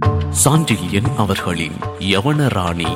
சாண்டில்யன் அவர்களின் யவனராணி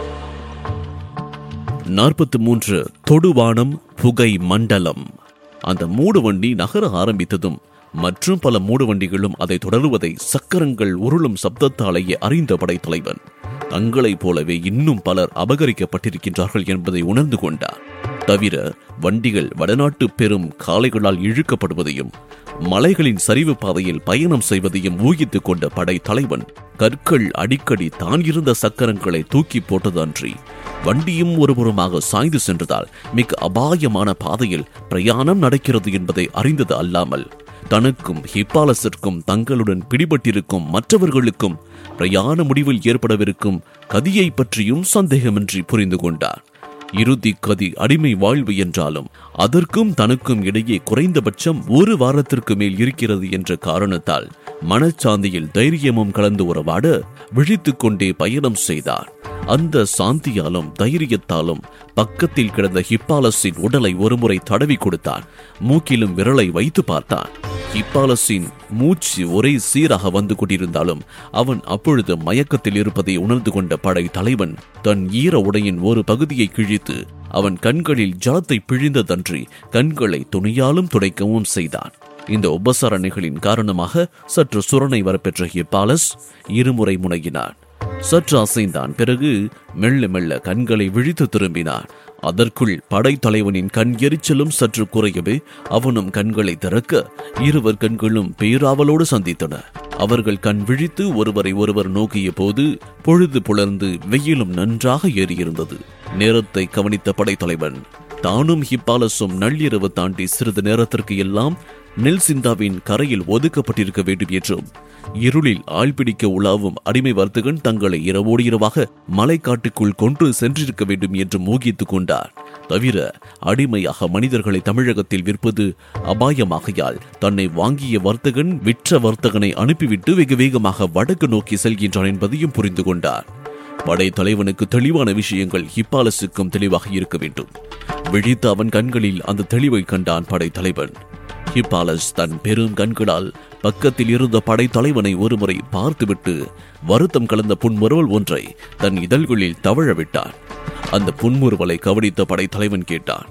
நாற்பத்தி மூன்று தொடுவானம் புகை மண்டலம் அந்த மூடுவண்டி நகர ஆரம்பித்ததும் மற்றும் பல மூடுவண்டிகளும் அதை தொடருவதை சக்கரங்கள் உருளும் சப்தத்தாலேயே அறிந்த படைத்தலைவன் தங்களைப் போலவே இன்னும் பலர் அபகரிக்கப்பட்டிருக்கின்றார்கள் என்பதை உணர்ந்து கொண்டார் தவிர வண்டிகள் வடநாட்டு பெரும் காளைகளால் இழுக்கப்படுவதையும் மலைகளின் சரிவு பாதையில் பயணம் செய்வதையும் ஊகித்துக் கொண்ட படை தலைவன் கற்கள் அடிக்கடி தான் இருந்த சக்கரங்களை தூக்கி போட்டதன்றி வண்டியும் ஒருபுறமாக சாய்ந்து சென்றதால் மிக அபாயமான பாதையில் பிரயாணம் நடக்கிறது என்பதை அறிந்தது அல்லாமல் தனக்கும் ஹிப்பாலஸிற்கும் தங்களுடன் பிடிபட்டிருக்கும் மற்றவர்களுக்கும் பிரயாண முடிவில் ஏற்படவிருக்கும் கதியை பற்றியும் சந்தேகமின்றி புரிந்து கொண்டார் இறுதி கதி அடிமை வாழ்வு என்றாலும் அதற்கும் தனக்கும் இடையே குறைந்தபட்சம் ஒரு வாரத்திற்கு மேல் இருக்கிறது என்ற காரணத்தால் மனச்சாந்தியில் தைரியமும் கலந்து உறவாட விழித்துக் கொண்டே பயணம் செய்தார் அந்த சாந்தியாலும் தைரியத்தாலும் பக்கத்தில் கிடந்த ஹிப்பாலஸின் உடலை ஒருமுறை தடவி கொடுத்தார் மூக்கிலும் விரலை வைத்து பார்த்தார் ஹிப்பாலஸின் மூச்சு ஒரே சீராக வந்து கொண்டிருந்தாலும் அவன் அப்பொழுது மயக்கத்தில் இருப்பதை உணர்ந்து கொண்ட படை தலைவன் தன் ஈர உடையின் ஒரு பகுதியை கிழித்து அவன் கண்களில் ஜலத்தை பிழிந்ததன்றி கண்களை துணியாலும் துடைக்கவும் செய்தான் இந்த உபசரணைகளின் காரணமாக சற்று சுரணை வரப்பெற்ற ஹிப்பாலஸ் இருமுறை முனகினான் சற்று அசைந்தான் பிறகு மெல்ல மெல்ல கண்களை விழித்து திரும்பினான் அதற்குள் படைத்தலைவனின் கண் எரிச்சலும் சற்று குறையவே அவனும் கண்களை திறக்க இருவர் கண்களும் பேராவலோடு சந்தித்தன அவர்கள் கண் விழித்து ஒருவரை ஒருவர் நோக்கிய போது பொழுது புலர்ந்து வெயிலும் நன்றாக ஏறியிருந்தது நேரத்தை கவனித்த படைத்தலைவன் தானும் ஹிப்பாலஸும் நள்ளிரவு தாண்டி சிறிது நேரத்திற்கு எல்லாம் நெல்சிந்தாவின் கரையில் ஒதுக்கப்பட்டிருக்க வேண்டும் என்றும் இருளில் ஆள்பிடிக்க உலாவும் அடிமை வர்த்தகன் தங்களை இரவோடு இரவாக மலைக்காட்டுக்குள் கொண்டு சென்றிருக்க வேண்டும் என்று ஊகித்துக் கொண்டார் தவிர அடிமையாக மனிதர்களை தமிழகத்தில் விற்பது அபாயமாகையால் தன்னை வாங்கிய வர்த்தகன் விற்ற வர்த்தகனை அனுப்பிவிட்டு வெகு வேகமாக வடக்கு நோக்கி செல்கின்றான் என்பதையும் புரிந்து கொண்டார் படை தலைவனுக்கு தெளிவான விஷயங்கள் ஹிப்பாலஸுக்கும் தெளிவாக இருக்க வேண்டும் விழித்த அவன் கண்களில் அந்த தெளிவை கண்டான் படை தலைவன் ஹிப்பாலஸ் தன் பெரும் கண்களால் பக்கத்தில் இருந்த படைத்தலைவனை ஒருமுறை பார்த்துவிட்டு வருத்தம் கலந்த புன்முறுவல் ஒன்றை தன் இதழ்களில் தவழ விட்டான் அந்த புன்முறுவலை கவனித்த படைத்தலைவன் கேட்டான்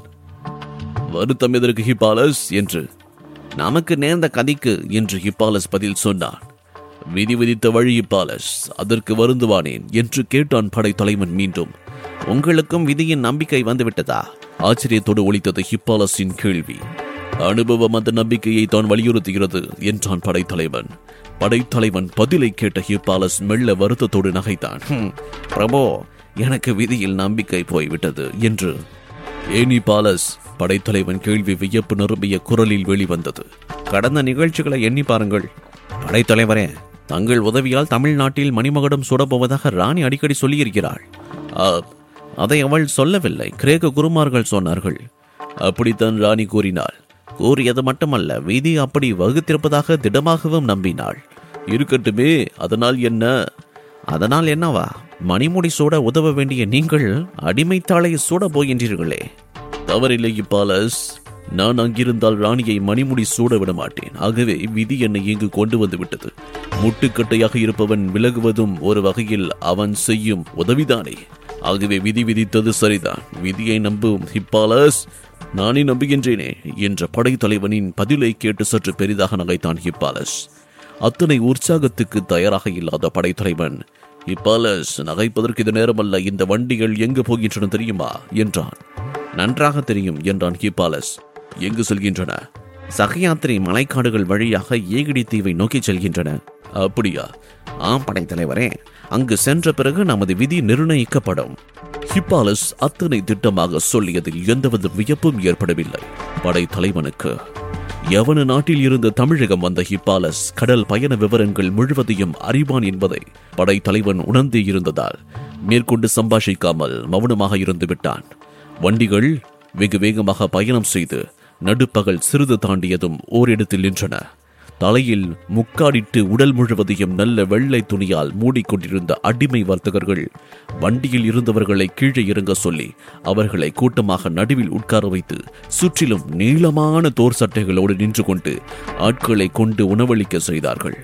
வருத்தம் எதற்கு ஹிப்பாலஸ் என்று நமக்கு நேர்ந்த கதிக்கு என்று ஹிப்பாலஸ் பதில் சொன்னான் விதி விதித்த வழி ஹிப்பாலஸ் அதற்கு வருந்துவானேன் என்று கேட்டான் படைத்தலைவன் மீண்டும் உங்களுக்கும் விதியின் நம்பிக்கை வந்துவிட்டதா ஆச்சரியத்தோடு ஒழித்தது ஹிப்பாலஸின் கேள்வி அனுபவம் அந்த நம்பிக்கையை தான் வலியுறுத்துகிறது என்றான் படைத்தலைவன் படைத்தலைவன் பதிலை கேட்ட ஹிப்பாலஸ் மெல்ல வருத்தத்தோடு நகைத்தான் "ஹம், பிரபோ எனக்கு விதியில் நம்பிக்கை போய்விட்டது என்று ஏனி பாலஸ் படைத்தலைவன் கேள்வி வியப்பு நிரம்பிய குரலில் வெளிவந்தது கடந்த நிகழ்ச்சிகளை எண்ணி பாருங்கள் படைத்தலைவரே தங்கள் உதவியால் தமிழ்நாட்டில் மணிமகுடம் சுடப்போவதாக ராணி அடிக்கடி சொல்லியிருக்கிறாள் "ஆ, அதை அவள் சொல்லவில்லை கிரேக்க குருமார்கள் சொன்னார்கள் அப்படித்தான் ராணி கூறினாள் கூறியது மட்டுமல்ல விதி அப்படி வகுத்திருப்பதாக திடமாகவும் நம்பினாள் இருக்கட்டுமே அதனால் என்ன அதனால் என்னவா மணிமுடி சூட உதவ வேண்டிய நீங்கள் அடிமைத்தாளை சூட போகின்றீர்களே தவறில்லை பாலஸ் நான் அங்கிருந்தால் ராணியை மணிமுடி சூட விட மாட்டேன் ஆகவே விதி என்னை இங்கு கொண்டு வந்து விட்டது முட்டுக்கட்டையாக இருப்பவன் விலகுவதும் ஒரு வகையில் அவன் செய்யும் உதவிதானே ஆகவே விதி விதித்தது சரிதான் விதியை நம்பும் ஹிப்பாலஸ் நானே நம்புகின்றேனே என்ற படைத்தலைவனின் பதிலை கேட்டு சற்று பெரிதாக நகைத்தான் ஹிப்பாலஸ் அத்தனை உற்சாகத்துக்கு தயாராக இல்லாத படைத்தலைவன் ஹிப்பாலஸ் நகைப்பதற்கு இது நேரமல்ல இந்த வண்டிகள் எங்கு போகின்றன தெரியுமா என்றான் நன்றாக தெரியும் என்றான் ஹிப்பாலஸ் எங்கு செல்கின்றன சகயாத்திரை மலைக்காடுகள் வழியாக ஏகிடி தீவை நோக்கி செல்கின்றன அப்படியா ஆம் படைத்தலைவரே அங்கு சென்ற பிறகு நமது விதி நிர்ணயிக்கப்படும் ஹிப்பாலஸ் அத்தனை திட்டமாக சொல்லியதில் எந்தவித வியப்பும் ஏற்படவில்லை படைத்தலைவனுக்கு யவன நாட்டில் இருந்து தமிழகம் வந்த ஹிப்பாலஸ் கடல் பயண விவரங்கள் முழுவதையும் அறிவான் என்பதை படைத்தலைவன் உணர்ந்தே இருந்ததால் மேற்கொண்டு சம்பாஷிக்காமல் மௌனமாக இருந்து விட்டான் வண்டிகள் வெகு வேகமாக பயணம் செய்து நடுப்பகல் சிறிது தாண்டியதும் ஓரிடத்தில் நின்றன தலையில் முக்காடிட்டு உடல் முழுவதையும் நல்ல வெள்ளை துணியால் மூடிக்கொண்டிருந்த அடிமை வர்த்தகர்கள் வண்டியில் இருந்தவர்களை கீழே இறங்க சொல்லி அவர்களை கூட்டமாக நடுவில் உட்கார வைத்து சுற்றிலும் நீளமான தோர் சட்டைகளோடு நின்று கொண்டு ஆட்களை கொண்டு உணவளிக்க செய்தார்கள்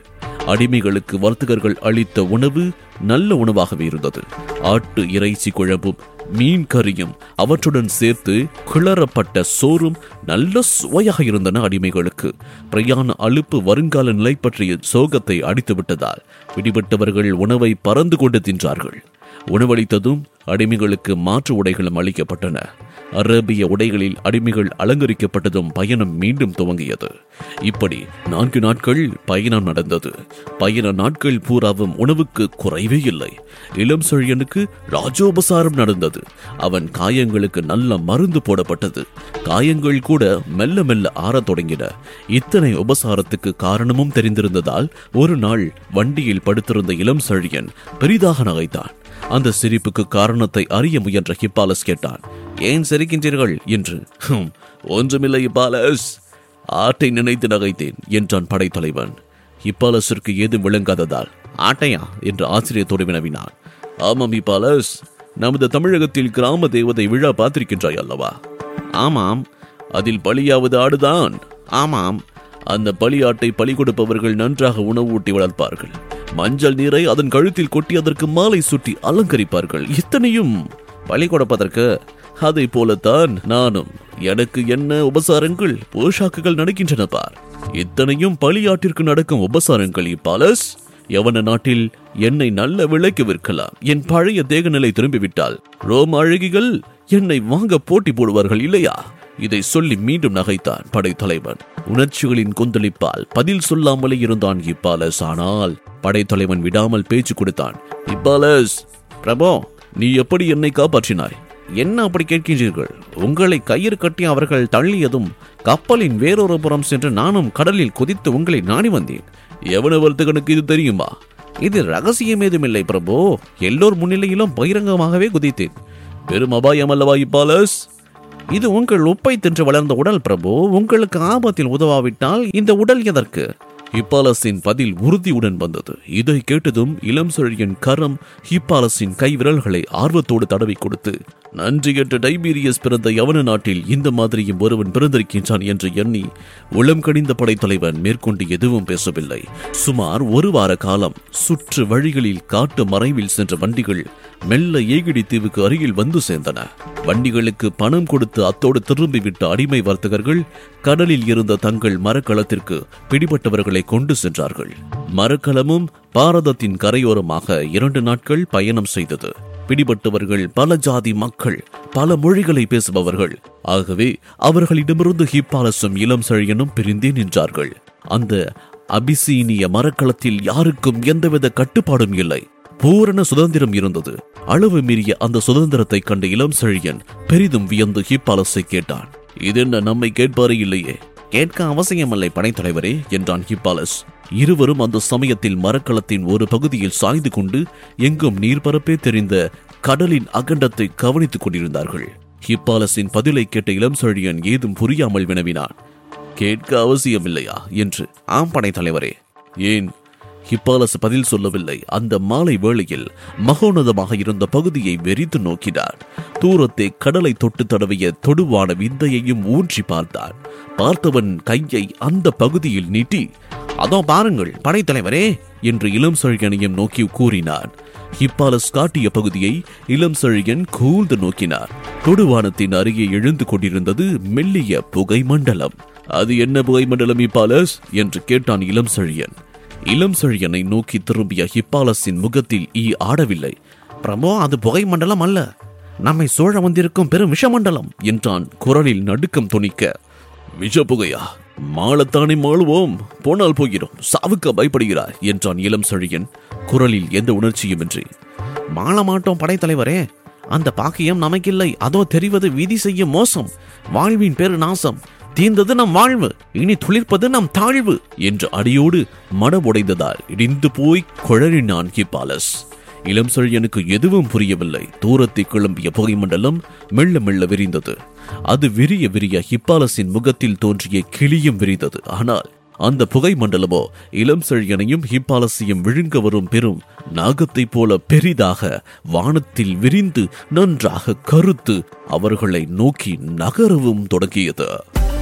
அடிமைகளுக்கு வர்த்தகர்கள் அளித்த உணவு நல்ல உணவாகவே இருந்தது ஆட்டு இறைச்சி குழம்பும் மீன் கறியும் அவற்றுடன் சேர்த்து கிளறப்பட்ட சோறும் நல்ல சுவையாக இருந்தன அடிமைகளுக்கு பிரயாண அலுப்பு வருங்கால நிலை பற்றிய சோகத்தை அடித்து விட்டதால் பிடிபட்டவர்கள் உணவை பறந்து கொண்டு தின்றார்கள் உணவளித்ததும் அடிமைகளுக்கு மாற்று உடைகளும் அளிக்கப்பட்டன அரேபிய உடைகளில் அடிமைகள் அலங்கரிக்கப்பட்டதும் பயணம் மீண்டும் துவங்கியது இப்படி நான்கு நாட்கள் பயணம் நடந்தது பயண நாட்கள் பூராவும் உணவுக்கு குறைவே இல்லை இளம் செழியனுக்கு ராஜோபசாரம் நடந்தது அவன் காயங்களுக்கு நல்ல மருந்து போடப்பட்டது காயங்கள் கூட மெல்ல மெல்ல ஆறத் தொடங்கின இத்தனை உபசாரத்துக்கு காரணமும் தெரிந்திருந்ததால் ஒரு நாள் வண்டியில் படுத்திருந்த இளம் செழியன் பெரிதாக நகைத்தான் அந்த சிரிப்புக்கு காரணத்தை அறிய முயன்ற ஹிப்பாலஸ் கேட்டான் ஏன் சிரிக்கின்றீர்கள் என்று "ஹும், ஒன்றுமில்லை ஹிப்பாலஸ் ஆட்டை நினைத்து நகைத்தேன் என்றான் படைத்தலைவன் ஹிப்பாலஸிற்கு ஏதும் விளங்காததால் ஆட்டையா என்று ஆச்சரியத்தோடு வினவினான் ஆமாம் ஹிப்பாலஸ் நமது தமிழகத்தில் கிராம தேவதை விழா பார்த்திருக்கின்றாய் அல்லவா ஆமாம் அதில் பலியாவது ஆடுதான் ஆமாம் அந்த பலியாட்டை பலி கொடுப்பவர்கள் நன்றாக உணவு ஊட்டி வளர்ப்பார்கள் மஞ்சள் நீரை அதன் கழுத்தில் கொட்டி அதற்கு மாலை சுட்டி அலங்கரிப்பார்கள் இத்தனையும் பலி கொடுப்பதற்கு அதை போலத்தான் நானும் எனக்கு என்ன உபசாரங்கள் போஷாக்குகள் நடக்கின்றன பார் இத்தனையும் பலியாட்டிற்கு நடக்கும் உபசாரங்கள் இப்பாலஸ் யவன நாட்டில் என்னை நல்ல விலைக்கு விற்கலாம் என் பழைய தேகநிலை திரும்பிவிட்டால் ரோம அழகிகள் என்னை வாங்க போட்டி போடுவார்கள் இல்லையா இதை சொல்லி மீண்டும் நகைத்தான் படைத்தலைவன் உணர்ச்சிகளின் கொந்தளிப்பால் பதில் சொல்லாமலே இருந்தான் இப்பாலஸ் ஆனால் படைத்தலைவன் விடாமல் பேச்சு கொடுத்தான் இப்பாலஸ் பிரபோ நீ எப்படி என்னை காப்பாற்றினாய் என்ன அப்படி கேட்கின்றீர்கள் உங்களை கயிறு கட்டி அவர்கள் தள்ளியதும் கப்பலின் வேறொரு புறம் சென்று நானும் கடலில் குதித்து உங்களை நாடி வந்தேன் எவன வர்த்தகனுக்கு இது தெரியுமா இது ரகசியம் ஏதுமில்லை பிரபு எல்லோர் முன்னிலையிலும் பகிரங்கமாகவே குதித்தேன் பெரும் அபாயம் அல்லவா இப்பாலஸ் இது உங்கள் உப்பை தின்று வளர்ந்த உடல் பிரபு உங்களுக்கு ஆபத்தில் உதவாவிட்டால் இந்த உடல் எதற்கு ஹிப்பாலஸின் பதில் உறுதியுடன் வந்தது இதை கேட்டதும் இளம் செழியன் கரம் ஹிப்பாலஸின் கை விரல்களை ஆர்வத்தோடு தடவி கொடுத்து நன்றியற்ற டைபீரியஸ் பிறந்த யவன நாட்டில் இந்த மாதிரியும் ஒருவன் பிறந்திருக்கின்றான் என்று எண்ணி உளம் கடிந்த படைத்தலைவன் மேற்கொண்டு எதுவும் பேசவில்லை சுமார் ஒரு வார காலம் சுற்று வழிகளில் காட்டு மறைவில் சென்ற வண்டிகள் மெல்ல ஏகிடி தீவுக்கு அருகில் வந்து சேர்ந்தன வண்டிகளுக்கு பணம் கொடுத்து அத்தோடு திரும்பிவிட்ட அடிமை வர்த்தகர்கள் கடலில் இருந்த தங்கள் மரக்களத்திற்கு பிடிபட்டவர்களை கொண்டு சென்றார்கள் மரக்கலமும் பாரதத்தின் கரையோரமாக இரண்டு நாட்கள் பயணம் செய்தது பிடிபட்டவர்கள் பல ஜாதி மக்கள் பல மொழிகளை பேசுபவர்கள் ஆகவே அவர்களிடமிருந்து ஹிப்பாலசும் இளம் செழியனும் பிரிந்தே நின்றார்கள் அந்த அபிசீனிய மரக்களத்தில் யாருக்கும் எந்தவித கட்டுப்பாடும் இல்லை பூரண சுதந்திரம் இருந்தது அளவு மீறிய அந்த சுதந்திரத்தை கண்ட இளம் செழியன் பெரிதும் வியந்து ஹிப்பாலஸை கேட்டான் இதென்ன நம்மை கேட்பாரே இல்லையே கேட்க அவசியமில்லை படைத்தலைவரே என்றான் ஹிப்பாலஸ் இருவரும் அந்த சமயத்தில் மரக்களத்தின் ஒரு பகுதியில் சாய்ந்து கொண்டு எங்கும் நீர்பரப்பே தெரிந்த கடலின் அகண்டத்தை கவனித்துக் கொண்டிருந்தார்கள் ஹிப்பாலஸின் பதிலை கேட்ட இளம் செழியன் ஏதும் புரியாமல் வினவினான் கேட்க அவசியமில்லையா என்று ஆம் படைத்தலைவரே ஏன் ஹிப்பாலஸ் பதில் சொல்லவில்லை அந்த மாலை வேளையில் மகோனதமாக இருந்த பகுதியை வெறித்து நோக்கினார் தூரத்தை கடலை தொட்டு தடவிய தொடுவான விந்தையையும் ஊன்றி பார்த்தான் பார்த்தவன் கையை அந்த பகுதியில் நீட்டி அதோ பாருங்கள் படைத்தலைவரே என்று இளம் செழியனையும் நோக்கி கூறினான் ஹிப்பாலஸ் காட்டிய பகுதியை இளம் செழியன் கூர்ந்து நோக்கினார் தொடுவானத்தின் அருகே எழுந்து கொண்டிருந்தது மெல்லிய புகை மண்டலம் அது என்ன புகை மண்டலம் ஹிப்பாலஸ் என்று கேட்டான் இளம் செழியன் இளம் செழியனை நோக்கி திரும்பிய ஹிப்பாலஸின் முகத்தில் ஈ ஆடவில்லை பிரபோ அது புகை மண்டலம் அல்ல நம்மை சூழ வந்திருக்கும் பெரும் விஷமண்டலம் என்றான் குரலில் நடுக்கம் துணிக்க விஷ புகையா மாளத்தானே மாளுவோம் போனால் போகிறோம் சாவுக்க பயப்படுகிறார் என்றான் இளம் செழியன் குரலில் எந்த உணர்ச்சியுமின்றி மாள மாட்டோம் படைத்தலைவரே அந்த பாக்கியம் நமக்கில்லை அதோ தெரிவது விதி செய்யும் மோசம் வாழ்வின் பெரு நாசம் தீர்ந்தது நம் வாழ்வு இனி துளிர்ப்பது நம் தாழ்வு என்று அடியோடு மனமுடைந்ததால் இடிந்து போய் குழறினான் ஹிப்பாலஸ் இளம் செழியனுக்கு எதுவும் புரியவில்லை தூரத்தை கிளம்பிய புகைமண்டலம் மெல்ல மெல்ல விரிந்தது அது விரிய விரிய ஹிப்பாலஸின் முகத்தில் தோன்றிய கிளியும் விரிந்தது ஆனால் அந்த புகை மண்டலமோ இளம் செழியனையும் ஹிப்பாலஸையும் விழுங்க வரும் பெரும் நாகத்தைப் போல பெரிதாக வானத்தில் விரிந்து நன்றாக கருத்து அவர்களை நோக்கி நகரவும் தொடங்கியது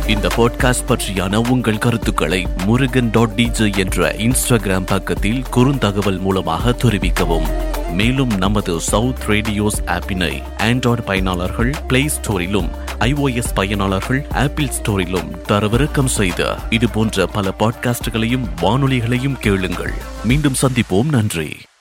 இந்த பாட்காஸ்ட் பற்றியான உங்கள் கருத்துக்களை முருகன் டாட் டிஜே என்ற இன்ஸ்டாகிராம் பக்கத்தில் குறுந்தகவல் மூலமாக தெரிவிக்கவும் மேலும் நமது சவுத் ரேடியோஸ் ஆப்பினை ஆண்ட்ராய்டு பயனாளர்கள் பிளே ஸ்டோரிலும் iOS பயனாளர்கள் ஆப்பிள் ஸ்டோரிலும் தரவிறக்கம் செய்த இது போன்ற பல பாட்காஸ்டுகளையும் வானொலிகளையும் கேளுங்கள் மீண்டும் சந்திப்போம் நன்றி